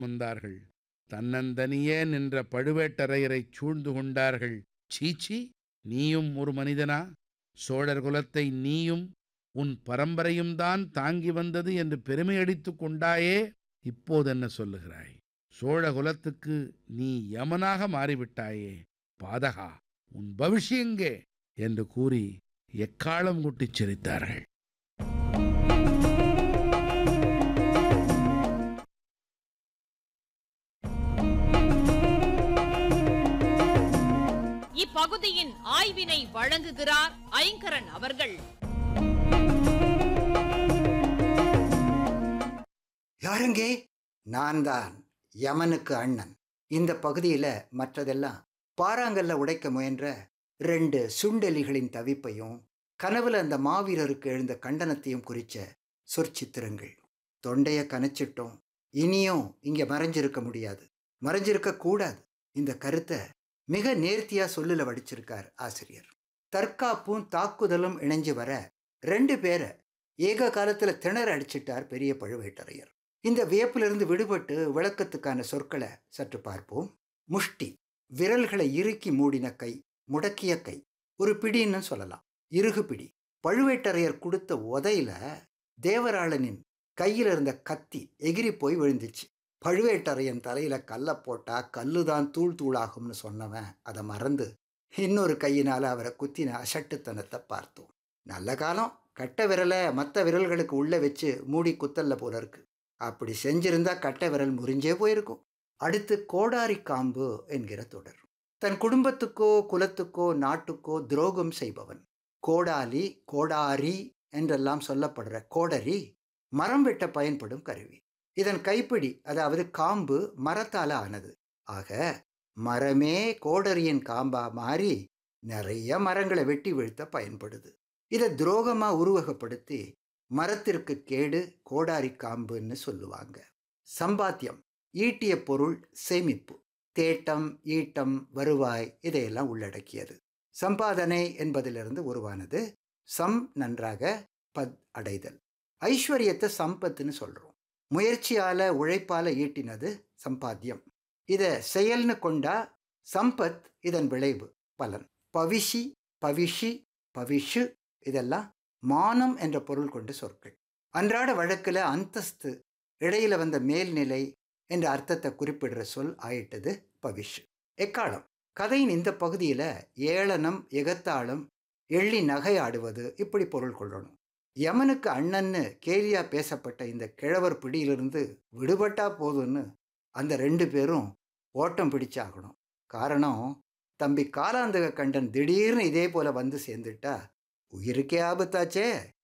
வந்தார்கள் தன்னந்தனியே நின்ற பழுவேட்டரையரைச் சூழ்ந்து கொண்டார்கள் சீச்சி நீயும் ஒரு மனிதனா சோழர் குலத்தை நீயும் உன் பரம்பரையும் தான் தாங்கி வந்தது என்று பெருமை அடித்துக் கொண்டாயே இப்போதென்ன சொல்லுகிறாய் சோழ குலத்துக்கு நீ யமனாக மாறிவிட்டாயே பாதகா உன் பவிஷ்யங்கே என்று கூறி எக்காலம் குட்டிச் சிரித்தார்கள் இப்பகுதியின் ஆய்வினை வழங்குகிறார் ஐங்கரன் அவர்கள் யாருங்கே நான் தான் யமனுக்கு அண்ணன் இந்த பகுதியில மற்றதெல்லாம் பாறாங்கல்ல உடைக்க முயன்ற ரெண்டு சுண்டெலிகளின் தவிப்பையும் கனவுல அந்த மாவீரருக்கு எழுந்த கண்டனத்தையும் குறிச்ச சொற்சித்திரங்கள் தொண்டைய கனச்சிட்டோம் இனியும் இங்க மறைஞ்சிருக்க முடியாது மறைஞ்சிருக்க கூடாது இந்த கருத்தை மிக நேர்த்தியா சொல்லுல வடிச்சிருக்கார் ஆசிரியர் தற்காப்பும் தாக்குதலும் இணைஞ்சு வர ரெண்டு பேரை ஏக காலத்துல திணற அடிச்சிட்டார் பெரிய பழுவேட்டரையர் இந்த வியப்பிலிருந்து விடுபட்டு விளக்கத்துக்கான சொற்களை சற்று பார்ப்போம் முஷ்டி விரல்களை இறுக்கி மூடின கை முடக்கிய கை ஒரு பிடின்னு சொல்லலாம் இறுகு பிடி பழுவேட்டரையர் கொடுத்த உதையில தேவராளனின் கையில் இருந்த கத்தி எகிரி போய் விழுந்துச்சு பழுவேட்டரையன் தலையில கல்லை போட்டா கல்லுதான் தூள் தூளாகும்னு சொன்னவன் அதை மறந்து இன்னொரு கையினால அவரை குத்தின அசட்டுத்தனத்தை பார்த்தோம் நல்ல காலம் கட்டை விரலை மற்ற விரல்களுக்கு உள்ள வச்சு மூடி குத்தல்ல போல இருக்கு அப்படி செஞ்சிருந்தா கட்டை விரல் முறிஞ்சே போயிருக்கும் அடுத்து கோடாரி காம்பு என்கிற தொடர் தன் குடும்பத்துக்கோ குலத்துக்கோ நாட்டுக்கோ துரோகம் செய்பவன் கோடாலி கோடாரி என்றெல்லாம் சொல்லப்படுற கோடரி மரம் வெட்ட பயன்படும் கருவி இதன் கைப்பிடி அதாவது காம்பு மரத்தால ஆனது ஆக மரமே கோடரியின் காம்பா மாறி நிறைய மரங்களை வெட்டி வீழ்த்த பயன்படுது இதை துரோகமா உருவகப்படுத்தி மரத்திற்கு கேடு கோடாரி காம்புன்னு சொல்லுவாங்க சம்பாத்தியம் ஈட்டிய பொருள் சேமிப்பு தேட்டம் ஈட்டம் வருவாய் இதையெல்லாம் உள்ளடக்கியது சம்பாதனை என்பதிலிருந்து உருவானது சம் நன்றாக பத் அடைதல் ஐஸ்வர்யத்தை சம்பத்துன்னு சொல்றோம் முயற்சியால உழைப்பால ஈட்டினது சம்பாத்தியம் இத செயல்னு கொண்டா சம்பத் இதன் விளைவு பலன் பவிஷி பவிஷி பவிஷு இதெல்லாம் மானம் என்ற பொருள் கொண்ட சொற்கள் அன்றாட வழக்கில் அந்தஸ்து இடையில வந்த மேல்நிலை என்ற அர்த்தத்தை குறிப்பிடுற சொல் ஆயிட்டது பவிஷ் எக்காலம் கதையின் இந்த பகுதியில் ஏளனம் எகத்தாளம் எள்ளி நகையாடுவது இப்படி பொருள் கொள்ளணும் யமனுக்கு அண்ணன்னு கேலியா பேசப்பட்ட இந்த கிழவர் பிடியிலிருந்து விடுபட்டா போதும்னு அந்த ரெண்டு பேரும் ஓட்டம் பிடிச்சாகணும் காரணம் தம்பி காலாந்தக கண்டன் திடீர்னு இதே போல வந்து சேர்ந்துட்டா உயிருக்கே ஆபத்தாச்சே